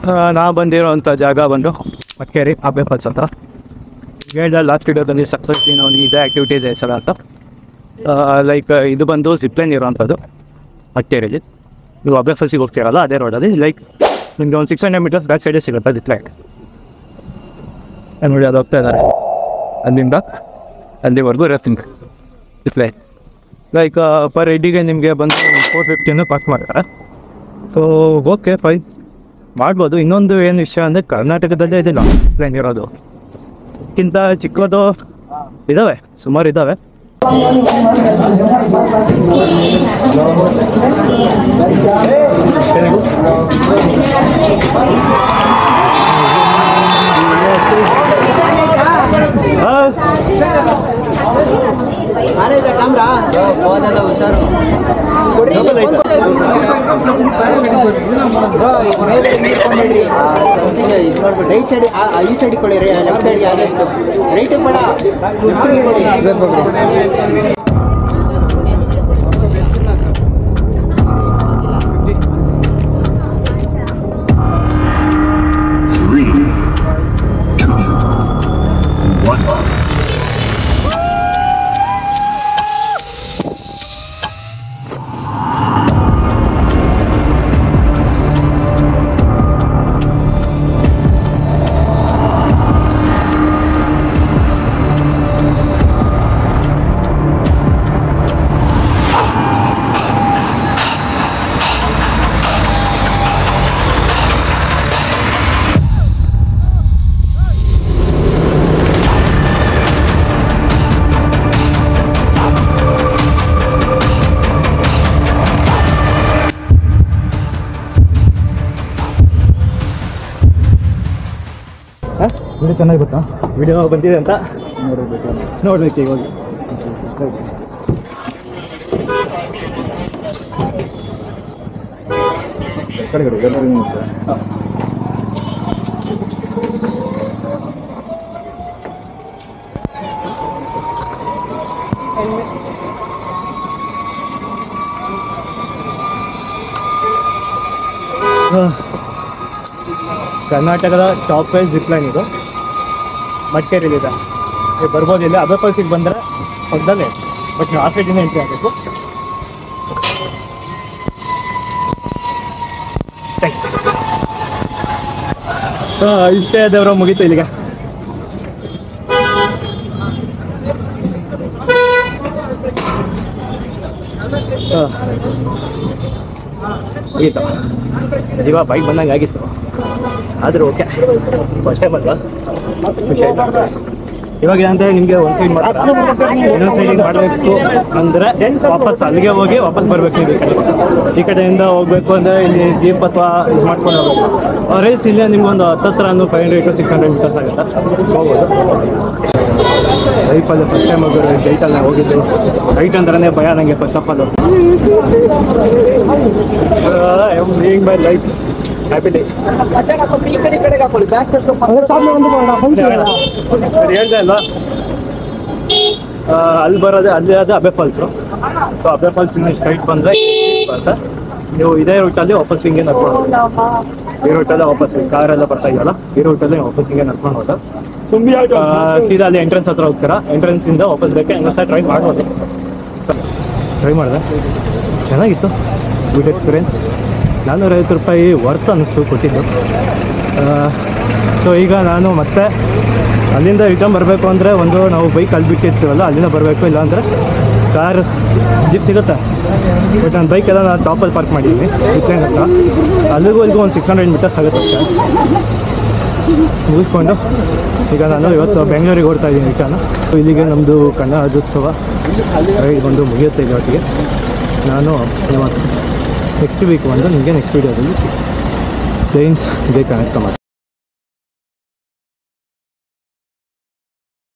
ನಾ ಬಂದಿರೋವಂಥ ಜಾಗ ಬಂದು ಮಕ್ಕೇರಿ ಅಬ್ಬೆ ಫಾಲ್ಸ್ ಅಂತ ಹೇಳಿದ ಲಾಸ್ಟ್ ವಿಡಿಯೋದಲ್ಲಿ ಸಕ್ಸಸ್ ನಾವು ಇದೆ ಆ್ಯಕ್ಟಿವಿಟೀಸ್ ಹೆಸರು ಅಂತ ಲೈಕ್ ಇದು ಬಂದು ಜಿಪ್ಲೈನ್ ಇರೋವಂಥದ್ದು ಮಕ್ಕೇರಿಲಿ ನೀವು ಅಬ್ಬೆ ಫಾಲ್ಸಿಗೆ ಹೋಗ್ತಿರಲ್ಲ ಅದೇ ರೋಡಲ್ಲಿ ಲೈಕ್ ನಿಮಗೆ ಒಂದು ಸಿಕ್ಸ್ ಹಂಡ್ರೆಡ್ ಮೀಟರ್ಸ್ ಬ್ಯಾಕ್ ಸೈಡೇ ಸಿಗುತ್ತೆ ಜಿಪ್ಲೈನ್ ನೋಡಿ ಅದು ಹೋಗ್ತಾ ಇದ್ದಾರೆ ಅಲ್ಲಿಂದ ಅಲ್ಲಿವರೆಗೂ ರೆಫ್ಟಿಂಗ್ ಜಿಪ್ಲೈನ್ ಲೈಕ್ ಪರ್ ಹೆಡ್ಡಿಗೆ ನಿಮಗೆ ಬಂದು ಫೋರ್ ಫಿಫ್ಟಿಯನ್ನು ಪಾಸ್ ಮಾಡ್ತಾರೆ ಸೊ ಓಕೆ ಫೈನ್ ಮಾಡ್ಬೋದು ಇನ್ನೊಂದು ಏನು ವಿಷಯ ಅಂದರೆ ಕರ್ನಾಟಕದಲ್ಲೇ ಇದೆ ಲಾಂಗ್ ಪ್ಲೇನ್ ಇರೋದು ಅದಕ್ಕಿಂತ ಚಿಕ್ಕದು ಇದ್ದಾವೆ ಸುಮಾರು ಇದ್ದಾವೆ ಹೋದಲ್ಲ ಹುಷಾರು ಇದು ಮಾಡ್ಬಿಟ್ಟು ರೈಟ್ ಸೈಡ್ ಈ ಸೈಡ್ ಕೊಡಿ ಲೆಫ್ಟ್ ಸೈಡ್ ಆದಷ್ಟು ರೈಟ್ ಬೇಡ Three, two, one. ವಿಡಿಯೋ ಚೆನ್ನಾಗಿ ಗೊತ್ತಾ ವಿಡಿಯೋ ಬಂದಿದೆ ಅಂತ ನೋಡ್ಬೇಕು ಇವಾಗ ಕರ್ನಾಟಕದ ಟಾಪ್ ವೈಸ್ ಜಿಪ್ಲೈನ್ ಇದು ಮಡಿಕೇರಿಲಿದೆ ನೀವು ಬರ್ಬೋದು ಇಲ್ಲಿ ಅಬೆ ಫಾಲ್ಸಿಗೆ ಬಂದರೆ ಪಕ್ಕದಲ್ಲೇ ಬಟ್ ನೀವು ಆ ಸೈಡಿಂದ ಎಂಟ್ರಿ ಆಗಬೇಕು ಇಷ್ಟೇ ದೇವ್ರ ಮುಗೀತು ಇಲ್ಲಿಗೆ ಹಾಂ ಮುಗೀತು ಇವಾಗ ಬೈಕ್ ಬಂದಂಗೆ ಆಗಿತ್ತು ಆದರೂ ಓಕೆ ಫಸ್ಟ್ ಟೈಮ್ ಅಲ್ವಾ ಖುಷಿ ಆಯ್ತು ಇವಾಗ ಏನಂದ್ರೆ ನಿಮಗೆ ಒಂದು ಸೈಡ್ ಮಾಡ್ತಾರೆ ಇನ್ನೊಂದು ಸೈಡಿಗೆ ಮಾಡಬೇಕು ಅಂದರೆ ವಾಪಸ್ ಅಲ್ಲಿಗೆ ಹೋಗಿ ವಾಪಸ್ ಬರ್ಬೇಕು ನೀವು ಈ ಕಡೆ ಈ ಕಡೆಯಿಂದ ಹೋಗ್ಬೇಕು ಅಂದರೆ ಇಲ್ಲಿ ದೀಪ್ ಅಥವಾ ಇದು ಮಾಡ್ಕೊಂಡು ಹೋಗ್ಬೇಕು ರೈಸ್ ಇಲ್ಲೇ ನಿಮ್ಗೆ ಒಂದು ಹತ್ತತ್ರ ಅಂದ್ರೆ five hundred to six hundred metres ಆಗುತ್ತೆ ಹೋಗ್ಬೋದು ಲೈಫಲ್ಲಿ ಫಸ್ಟ್ ಟೈಮ್ ಹೋಗೋರು ಡೈಟಲ್ಲಿ ಹೋಗಿದ್ದು ಡೈಟ್ ಅಂದ್ರೆ ಭಯ ನನಗೆ first of all being by life happy day ಹೇಳ್ದೆ ಅಲ್ವಾ ಆ, ಅಲ್ಲಿ ಬರೋದೇ ಅಲ್ಲಿ ಅದು Abbe falls so Abbe falls ಇಂದ ಸ್ಟ್ರೈಟ್ ಬಂದರೆ ಅಂತ ನೀವು ಇದೇ ರೂಟಲ್ಲಿ ವಾಪಸ್ ಹಿಂಗೆ ನಡ್ಕೊಂಡು ಹೋಗಿ ಈ ರೂಟಲ್ಲೇ ವಾಪಸ್ ಕಾರೆಲ್ಲ ಬರ್ತಾ ಇದೆಯಲ್ಲ ಈ ರೂಟಲ್ಲಿ ವಾಪಸ್ ಹಿಂಗೆ ನಡ್ಕೊಂಡು ಹೋದ ಸೀದಾ ಅಲ್ಲಿ ಎಂಟ್ರೆನ್ಸ್ ಹತ್ರ ಹೋಗ್ತೀರಾ ಎಂಟ್ರೆನ್ಸ್ ಇಂದ ವಾಪಸ್ ಬೇಕು ಹಂಗೆ ಟ್ರೈ ಮಾಡ್ಬೋದು ಟ್ರೈ ಮಾಡಿದೆ ಚೆನ್ನಾಗಿತ್ತು ಗುಡ್ ಎಕ್ಸ್ಪೀರಿಯನ್ಸ್ ನಾನ್ನೂರೈವತ್ತು ರೂಪಾಯಿ ವರ್ತ್ ಅನ್ನಿಸ್ತು ಕೊಟ್ಟಿದ್ದು ಸೊ ಈಗ ನಾನು ಮತ್ತೆ ಅಲ್ಲಿಂದ ರಿಟರ್ನ್ ಬರಬೇಕು ಅಂದರೆ ಒಂದು ನಾವು ಬೈಕ್ ಅಲ್ಲಿ ಬಿಟ್ಟಿರ್ತೀವಲ್ಲ ಅಲ್ಲಿಂದ ಬರಬೇಕು ಇಲ್ಲ ಅಂದರೆ ಕಾರ್ ಜೀಪ್ ಸಿಗುತ್ತೆ ಬಟ್ ನನ್ನ ಬೈಕ್ ಎಲ್ಲ ನಾನು ಟಾಪಲ್ಲಿ ಪಾರ್ಕ್ ಮಾಡಿದ್ದೀನಿ ಇಟ್ಲೇನ್ ಹತ್ರ ಅಲ್ಲಿಗೂ ಇಲ್ಲಿಗೂ ಒಂದು ಸಿಕ್ಸ್ ಹಂಡ್ರೆಡ್ ಮೀಟರ್ಸ್ ಆಗುತ್ತೆ ಅಷ್ಟೇ ಮುಗಿಸ್ಕೊಂಡು ಈಗ ನಾನು ಇವತ್ತು ಬೆಂಗಳೂರಿಗೆ ಓಡ್ತಾ ಇದ್ದೀನಿ ರಿಟರ್ನ್ ಇಲ್ಲಿಗೆ ನಮ್ಮದು ಕನ್ನಡ ರಾಜ್ಯೋತ್ಸವ ರೈಡ್ ಬಂದು ಮುಗಿಯುತ್ತೆ ಇಲ್ಲಿ ಒಟ್ಟಿಗೆ ನಾನು ಇವತ್ತು ನೆಕ್ಸ್ಟ್ ವೀಕ್ ಬಂದು ನಿಮಗೆ ನೆಕ್ಸ್ಟ್ ವೀಡಿಯೋದಲ್ಲಿ ಜೈನ್ ಜೈ ಕನೆಕ್ಟ್ ಮಾಡಿ